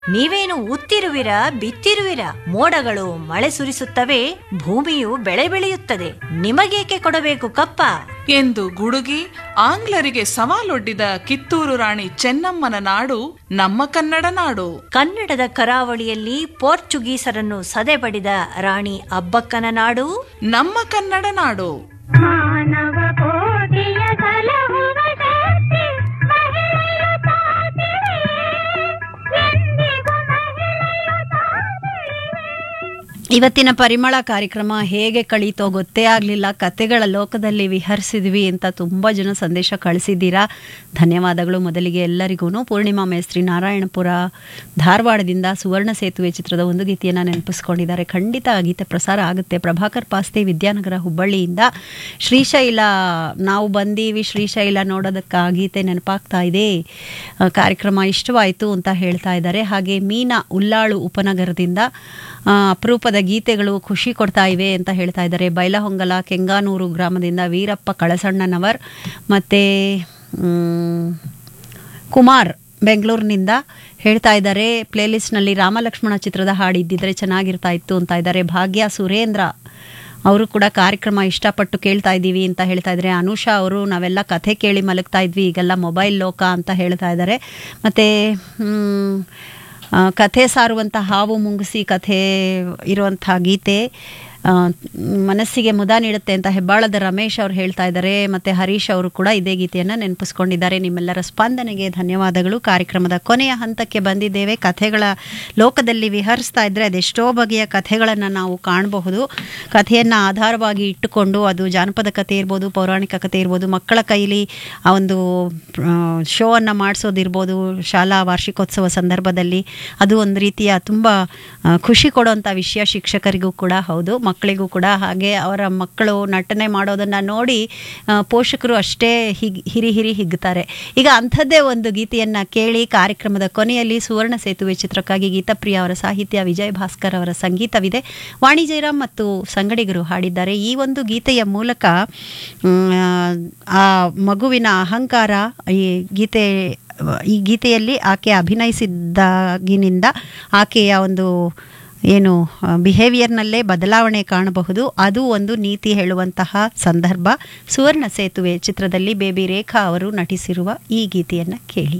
ನೀವೇನು ಉತ್ತಿರುವಿರ ಬಿತ್ತಿರುವಿರ ಮೋಡಗಳು ಮಳೆ ಸುರಿಸುತ್ತವೆ ಭೂಮಿಯು ಬೆಳೆ ಬೆಳೆಯುತ್ತದೆ ನಿಮಗೇಕೆ ಕೊಡಬೇಕು ಕಪ್ಪ ಎಂದು ಗುಡುಗಿ ಆಂಗ್ಲರಿಗೆ ಸವಾಲೊಡ್ಡಿದ ಕಿತ್ತೂರು ರಾಣಿ ಚೆನ್ನಮ್ಮನ ನಾಡು ನಮ್ಮ ಕನ್ನಡ ನಾಡು ಕನ್ನಡದ ಕರಾವಳಿಯಲ್ಲಿ ಪೋರ್ಚುಗೀಸರನ್ನು ಸದೆಬಡಿದ ರಾಣಿ ಅಬ್ಬಕ್ಕನ ನಾಡು ನಮ್ಮ ಕನ್ನಡ ನಾಡು ಮಾನವ ಕೋಟಿಯ ಸಲಹುವ ಶಕ್ತಿ ಮಹಿಳೆಯು ತಾತಿವೆ. ಎಂದಿಗೂ ಮಹಿಳೆಯು ತಾತಿವೆ. ಇವತ್ತಿನ ಪರಿಮಳ ಕಾರ್ಯಕ್ರಮ ಹೇಗೆ ಕಳೀತೋ ಗೊತ್ತೇ ಆಗಲಿಲ್ಲ ಕತೆಗಳ ಲೋಕದಲ್ಲಿ ವಿಹರಿಸಿದ್ವಿ ಅಂತ ತುಂಬ ಜನ ಸಂದೇಶ ಕಳಿಸಿದ್ದೀರಾ ಧನ್ಯವಾದಗಳು ಮೊದಲಿಗೆ ಎಲ್ಲರಿಗೂ ಪೂರ್ಣಿಮಾ ಮೇಸ್ತ್ರಿ ನಾರಾಯಣಪುರ ಧಾರವಾಡದಿಂದ ಸುವರ್ಣ ಸೇತುವೆ ಚಿತ್ರದ ಒಂದು ಗೀತೆಯನ್ನು ನೆನಪಿಸ್ಕೊಂಡಿದ್ದಾರೆ ಖಂಡಿತ ಆ ಗೀತೆ ಪ್ರಸಾರ ಆಗುತ್ತೆ ಪ್ರಭಾಕರ್ ಪಾಸ್ತೆ ವಿದ್ಯಾನಗರ ಹುಬ್ಬಳ್ಳಿಯಿಂದ ಶ್ರೀಶೈಲ ನಾವು ಬಂದೀವಿ ಶ್ರೀಶೈಲ ನೋಡೋದಕ್ಕೆ ಆ ಗೀತೆ ನೆನಪಾಗ್ತಾ ಇದೆ ಆ, ಕಾರ್ಯಕ್ರಮ ಇಷ್ಟವಾಯಿತು ಅಂತ ಹೇಳ್ತಾ ಇದ್ದಾರೆ ಹಾಗೆ ಮೀನಾ ಉಲ್ಲಾಳು ಉಪನಗರದಿಂದ ಆ, ಅಪರೂಪದ ಗೀತೆಗಳು ಖುಷಿ ಕೊಡ್ತಾ ಇವೆ ಅಂತ ಹೇಳ್ತಾ ಇದ್ದಾರೆ ಬೈಲಹೊಂಗಲ ಕೆಂಗಾನೂರು ಗ್ರಾಮದಿಂದ ವೀರಪ್ಪ ಕಳಸಣ್ಣನವರ್ ಮತ್ತು ಕುಮಾರ್ ಬೆಂಗಳೂರಿನಿಂದ ಹೇಳ್ತಾ ಇದ್ದಾರೆ ಪ್ಲೇಲಿಸ್ಟ್ನಲ್ಲಿ ರಾಮಲಕ್ಷ್ಮಣ ಚಿತ್ರದ ಹಾಡು ಇದ್ದಿದ್ರೆ ಚೆನ್ನಾಗಿರ್ತಾ ಇತ್ತು ಅಂತ ಇದ್ದಾರೆ ಭಾಗ್ಯ ಸುರೇಂದ್ರ ಅವರು ಕೂಡ ಕಾರ್ಯಕ್ರಮ ಇಷ್ಟಪಟ್ಟು ಕೇಳ್ತಾ ಇದ್ದೀವಿ ಅಂತ ಹೇಳ್ತಾ ಇದ್ದಾರೆ ಅನುಷಾ ಅವರು ನಾವೆಲ್ಲ ಕಥೆ ಕೇಳಿ ಮಲಗ್ತಾ ಇದ್ವಿ ಈಗೆಲ್ಲ ಮೊಬೈಲ್ ಲೋಕ ಅಂತ ಹೇಳ್ತಾ ಇದ್ದಾರೆ ಮತ್ತು ಕಥೆ ಸಾರುವಂಥ ಹಾವು ಮುಂಗುಸಿ ಕಥೆ ಇರುವಂಥ ಗೀತೆ ಆ, ಮನಸ್ಸಿಗೆ ಮುದ ನೀಡುತ್ತೆ ಅಂತ ಹೆಬ್ಬಾಳದ ರಮೇಶ್ ಅವರು ಹೇಳ್ತಾ ಇದ್ದಾರೆ ಮತ್ತು ಹರೀಶ್ ಅವರು ಕೂಡ ಇದೇ ಗೀತೆಯನ್ನು ನೆನಪಿಸ್ಕೊಂಡಿದ್ದಾರೆ ನಿಮ್ಮೆಲ್ಲರ ಸ್ಪಂದನೆಗೆ ಧನ್ಯವಾದಗಳು ಕಾರ್ಯಕ್ರಮದ ಕೊನೆಯ ಹಂತಕ್ಕೆ ಬಂದಿದ್ದೇವೆ ಕಥೆಗಳ ಲೋಕದಲ್ಲಿ ವಿಹರಿಸ್ತಾ ಇದ್ದರೆ ಅದೆಷ್ಟೋ ಬಗೆಯ ಕಥೆಗಳನ್ನು ನಾವು ಕಾಣಬಹುದು ಕಥೆಯನ್ನು ಆಧಾರವಾಗಿ ಇಟ್ಟುಕೊಂಡು ಅದು ಜಾನಪದ ಕಥೆ ಇರ್ಬೋದು ಪೌರಾಣಿಕ ಕಥೆ ಇರ್ಬೋದು ಮಕ್ಕಳ ಕೈಲಿ ಆ ಒಂದು ಶೋವನ್ನು ಮಾಡಿಸೋದಿರ್ಬೋದು ಶಾಲಾ ವಾರ್ಷಿಕೋತ್ಸವ ಸಂದರ್ಭದಲ್ಲಿ ಅದು ಒಂದು ರೀತಿಯ ತುಂಬ ಆ, ಖುಷಿ ಕೊಡುವಂಥ ವಿಷಯ ಶಿಕ್ಷಕರಿಗೂ ಕೂಡ ಹೌದು ಮಕ್ಕಳಿಗೂ ಕೂಡ ಹಾಗೆ ಅವರ ಮಕ್ಕಳು ನಟನೆ ಮಾಡೋದನ್ನು ನೋಡಿ ಆ, ಪೋಷಕರು ಅಷ್ಟೇ ಹಿಗ್ ಹಿರಿ ಹಿರಿ ಹಿಗ್ತಾರೆ ಈಗ ಅಂಥದ್ದೇ ಒಂದು ಗೀತೆಯನ್ನು ಕೇಳಿ ಕಾರ್ಯಕ್ರಮದ ಕೊನೆಯಲ್ಲಿ ಸುವರ್ಣ ಸೇತುವೆ ಚಿತ್ರಕ್ಕಾಗಿ ಗೀತಪ್ರಿಯ ಅವರ ಸಾಹಿತ್ಯ ವಿಜಯ್ ಭಾಸ್ಕರ್ ಅವರ ಸಂಗೀತವಿದೆ ವಾಣಿ ಜಯರಾಮ್ ಮತ್ತು ಸಂಗಡಿಗರು ಹಾಡಿದ್ದಾರೆ ಈ ಒಂದು ಗೀತೆಯ ಮೂಲಕ ಮ್, ಆ ಮಗುವಿನ ಅಹಂಕಾರ ಈ ಗೀತೆ ಈ ಗೀತೆಯಲ್ಲಿ ಆಕೆ ಅಭಿನಯಿಸಿದ್ದಾಗಿನಿಂದ ಆಕೆಯ ಒಂದು ಏನು ಬಿಹೇವಿಯರ್ನಲ್ಲೇ ಬದಲಾವಣೆ ಕಾಣಬಹುದು ಅದು ಒಂದು ನೀತಿ ಹೇಳುವಂತಹ ಸಂದರ್ಭ ಸುವರ್ಣ ಸೇತುವೆ ಚಿತ್ರದಲ್ಲಿ ಬೇಬಿ ರೇಖಾ ಅವರು ನಟಿಸಿರುವ ಈ ಗೀತೆಯನ್ನು ಕೇಳಿ